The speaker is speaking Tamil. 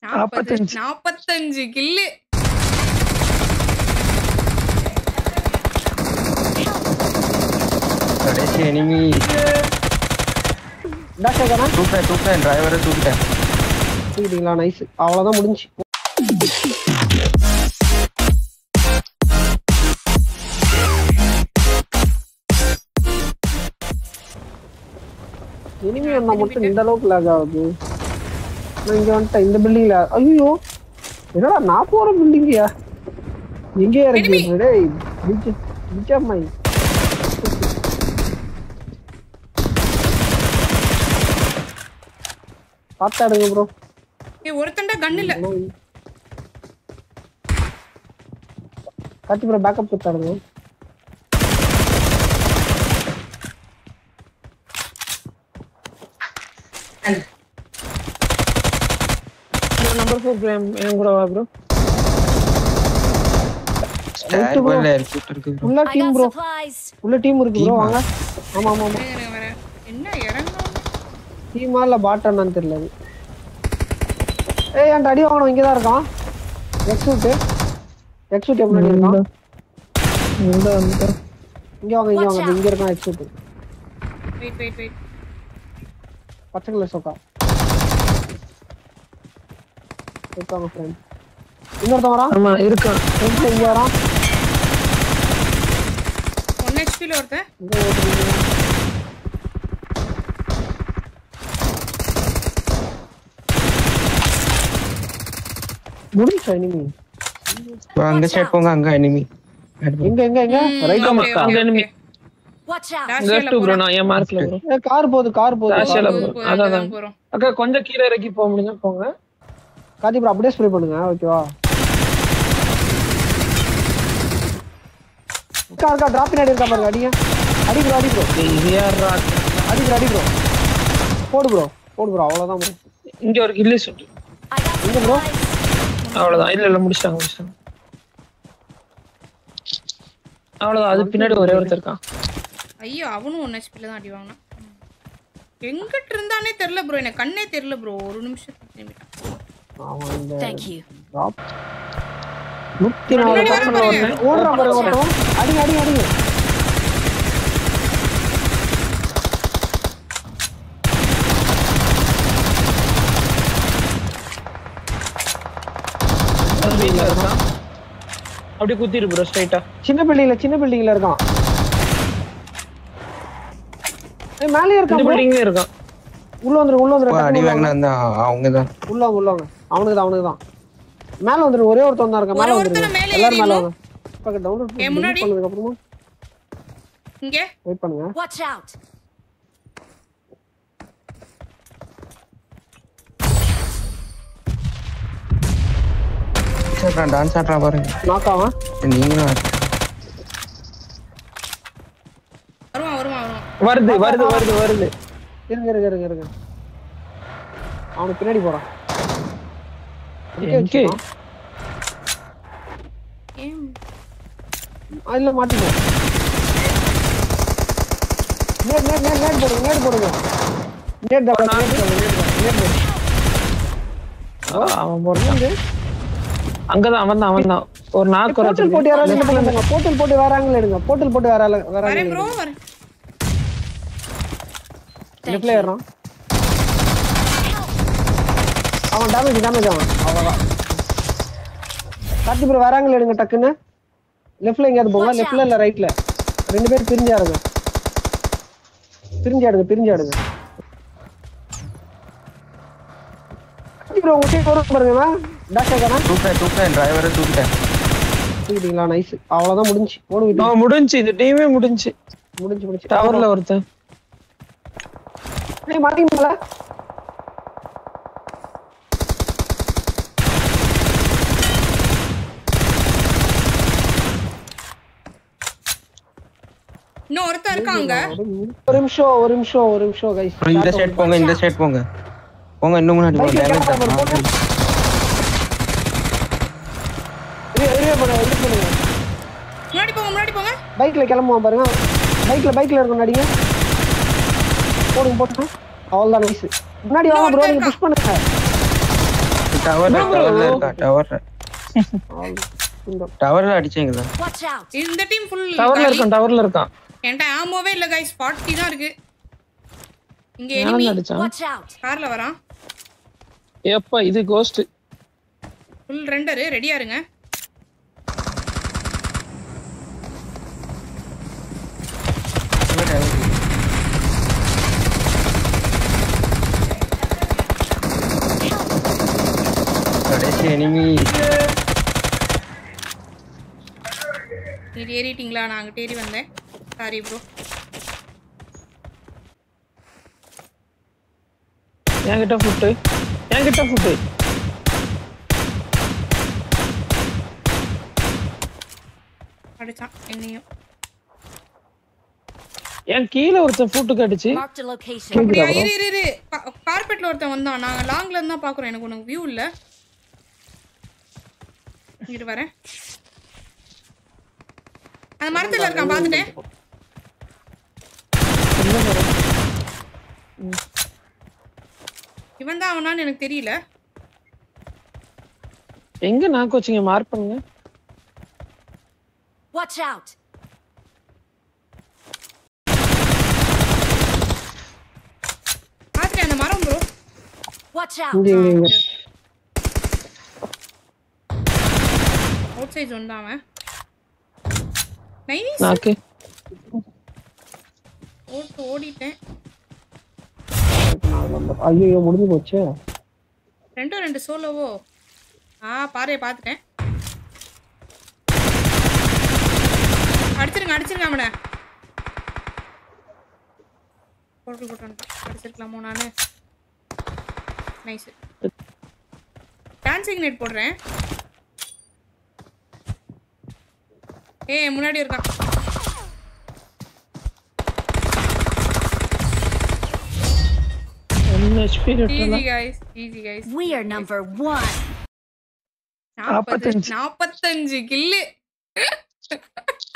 நாற்பது நாற்பத்தஞ்சு. நாற்பத்தஞ்சு கில்லு கடைசி எனிமி டாஷ் ஆகானா தூக்கிட்டேன் தூக்கிட்டேன் டிரைவரை தூக்கிட்டேன் தூக்கிட்டீங்களா நைஸ் அவ்வளவுதான் முடிஞ்சு இனிமே வந்தா மட்டும் இந்த அளவுக்கு லாக் ஆகுது நான் இங்க வந்துட்டேன் இந்த பில்டிங்ல ஐயோ என்னடா நான் போற பில்டிங்கியா எங்கேயா இருக்கு டேய் பிச்ச பிச்சம்மை பார்த்தாடுங்க ப்ரோ ஏய் ஒருத்தன்டா கன் இல்ல கார்த்தி ப்ரோ பேக்கப் கொடுத்தாடுங்க நம்பர் ஃபோர் ப்ரோ என் கூட வா ப்ரோ ஸ்டார் கோயில இருக்கு இருக்கு bro. உள்ள I team got bro supplies. உள்ள டீம் இருக்கு ப்ரோ Team-ஆ? வாங்க ஆமா ஆமா ஆமா இருங்க, வரேன். என்ன இறங்கணும் டீமா இல்ல பாட்டான்னு தெரியல அது ஏய் என் அடி வாங்கணும் இங்க தான் இருக்கான் எக்ஸூட் எக்ஸூட் எப்படி இருக்கான் இந்த வந்து இங்க வாங்க இங்க வாங்க இங்க இருக்கான் எக்ஸூட் வெயிட் வெயிட் வெயிட் பச்சை கலர் சொக்கா இருக்காங்க ஃப்ரெண்ட் இன்னொருத்தன் வரான் ஆமா இருக்கான் ஃப்ரெண்ட்ல இங்க வரான் ஒன் ஹெச்பில ஒருத்தன் இங்க ஓடுறீங்க. முடிஞ்சா இனிமே bro, அங்க சைட் போங்க அங்க எனிமி எங்க எங்க எங்க ரைட் ஆமா, Okay, அங்க okay, enemy. okay. Watch out. Dash left bro நான் என் மார்க்ல ப்ரோ கார் போகுது கார் போகுது Dash car எல்லாம் போகுது. bro. போறோம், அதான், அதான் அதான். போறோம். அக்கா கொஞ்சம் கீழே இறக்கி போக முடிஞ்சா போங்க கார்த்தி ப்ரோ அப்படியே ஸ்ப்ரே பண்ணுங்க ஓகேவா இருக்கா இருக்கா டிராப் பின்னாடி இருக்கா பாருங்க அடிங்க அடி ப்ரோ அடி ப்ரோ இது யாரா அடி ப்ரோ அடி ப்ரோ போடு ப்ரோ போடு ப்ரோ அவ்வளவுதான் ப்ரோ இங்க ஒரு கில்லி சுட்டு I got இங்க ப்ரோ supplies. அவ்வளவுதான் இல்ல இல்ல முடிச்சிட்டாங்க முடிச்சிட்டாங்க அவ்வளவுதான் அது பின்னாடி ஒரே ஒருத்தர் இருக்கான் ஐயோ அவனும் ஒன் ஹெச்பில தான் அடி வாங்கினான் எங்கிட்ட இருந்தானே தெரியல ப்ரோ எனக்கு கண்ணே தெரியல ப்ரோ ஒரு நிமிஷத்துக்கு திரும்பிட்டான் அவன் இந்த Thank you. டிராப் நூத்தி நாலு முன்னாடி வர பாருங்க. ஓடுறான் பாருங்க ஒருத்தன் அடிங்க அடிங்க அடிங்க வீட்டுல இருக்கான் அப்படியே குத்திரு ப்ரோ ஸ்ட்ரைட்டா சின்ன பில்டிங்ல சின்ன பில்டிங்ல இருக்கான் ஏய் மேலே இந்த இருக்கான் bro. பில்டிங்லயே இருக்கான் உள்ள வந்துரு உள்ள வந்துரு அடி டக்குனு உள்ள வாங்கினா அந்த அவங்க தான் வந்துரு. உள்ள வாங்க உள்ள வாங்க அவனுக்கு தான் அவனுக்கு தான் மேல வந்துரு ஒரே ஒருத்தன் தான் இருக்கான் மேல ஒரே வந்துரு ஒருத்தனை மேலே எல்லாரும் மேல ஏறிடணும். வாங்க பக்கம் டவுன்லோட் என் முன்னாடி. பண்ணதுக்கு அப்புறமா இங்க வெயிட் பண்ணுங்க Watch out. ஆடுறான் டான்ஸ் ஆடுறான் பாருங்க நாக் ஆவான் நீங்களும் ஆடு. வருவான் வருவான் வருவான் வருது வருது வருது வருது இருங்க இருங்க இருங்க இருங்க அவனுக்கு பின்னாடி போறான் இங்கே எங்கே? வச்சுக்கலாம். ஏன் ஆ, இல்ல மாட்டிக்கோ நேட் நேட் நேட் நேட் போடுங்க நேட் போடுங்க நேட் தான் நேட் தான் நேட் தான் நேட் தான் ஆ, அவன் போறான் அங்கதான் அவன் தான் அவன் தான் ஒரு நாக்கு ஒரு போர்ட்டல் போட்டு யாராவது என்ன பண்ணுங்க போர்ட்டல் போட்டு வேற ஆங்கிள் எடுங்க போர்ட்டல் போட்டு வேற ஆளு- வேற வரேன் ஆங்கிள் ப்ரோ வரேன் லெஃப்ட்ல ஏறான் அவன் டேமேஜ் டேமேஜ் அவன் அவ்வளவுதான் கார்த்தி ப்ரோ வேற ஆங்கிள் எடுங்க டக்குன்னு லெஃப்ட்ல எங்கேயாவது போங்க லெஃப்ட்ல இல்ல ரைட்ல ரெண்டு பேரும் பிரிஞ்சு ஆடுங்க பிரிஞ்சு ஆடுங்க பிரிஞ்சு ஆடுங்க கார்த்தி ப்ரோ உங்க சைடு வரும் பாருங்க டாஷ் ஆகானா தூக்கிட்டேன் தூக்கிட்டேன் டிரைவரை தூக்கிட்டேன் தூக்கிட்டீங்களா நைஸ் அவ்வளவுதான் முடிஞ்சு ஓடு விட்டு அவன் முடிஞ்சு இந்த டீமே முடிஞ்சு முடிஞ்சு முடிஞ்சு டவர்ல ஒருத்தன் ஏய் மாட்டீங்களா இன்னும் ஒருத்தன் இருக்காங்க ஒரு நிமிஷம் ஒரு நிமிஷம் ஒரு நிமிஷம் கைஸ் அப்புறம் இந்த சைடு போங்க இந்த சைடு போங்க போங்க இன்னும் முன்னாடி போங்க டேமேஜ் தான் முன்னாடி போங்க முன்னாடி போங்க பைக்ல கிளம்புவோம் பாருங்க பைக்ல பைக்ல இருக்கும் நடிங்க போடுங்க போட்டுங்க அவ்வளவுதான் நைஸ் முன்னாடி வாங்க ப்ரோ நீங்க புஷ் பண்ணுங்க டவர்ல டவர்ல இருக்கா டவர்ல இந்த டவர்ல அடிச்சீங்களா Watch out! இந்த டீம் ஃபுல் டவர்ல இருக்கான் டவர்ல இருக்கான் என்கிட்ட ஆமோவே இல்ல கைஸ் 40 தான் இருக்கு இங்க எனிமி யாரும் அடிச்சான் Watch out! கார்ல வரான் ஏப்பா இது கோஸ்ட் ஃபுல் ரெண்டரு ரெடியா இருங்க கடைசி எனிமி இது ஏறிட்டீங்களா நான் அங்கிட்ட ஏறி வந்தேன் சாரி ப்ரோ என்கிட்ட ஃபுட்டு என்கிட்ட ஃபுட்டு அடிச்சான் என்னையும் என் கீழே ஒருத்தன் ஃபுட்டுக்கு அடிச்சு Marked a location. அப்படியா இரு இரு இரு கா- கார்பெட்ல ஒருத்தன் வந்தான் நாங்க லாங்ல இருந்து தான் பாக்குறோம் எனக்கு உனக்கு வியூ இல்ல இங்கிட்டு வரேன் அந்த மரத்துல இருக்கான் பாத்துட்டேன் இவன் தான் அவனான்னு எனக்கு தெரியல எங்க நான் கோச்சிங்க மார்க் பண்ணுங்க Watch out! பாத்துட்டேன் அந்த மரம் ப்ரோ Watch out! இங்க இங்க இங்க அவுட் சைட் ஒன் தான் அவன் நைஸ் நாக்கு ஓட்டு ஓடிட்டேன் ஐயோ முடிஞ்சு போச்சு ரெண்டும் ரெண்டு சோலோவோ ஆ பாரு பார்த்துட்டேன் அடிச்சிருங்க அடிச்சிருங்க அவனை போட்டு போட்டு வந்துட்டான். அடிச்சிருக்கலாமோ நானு நைஸ் டான்சிங் நெட் போடுறேன் ஏய் முன்னாடி இருக்கான் ஒன்னு HP easy guys easy guys We are number one. நாற்பது நாப்பத்தஞ்சு. நாற்பத்தஞ்சு கில்லு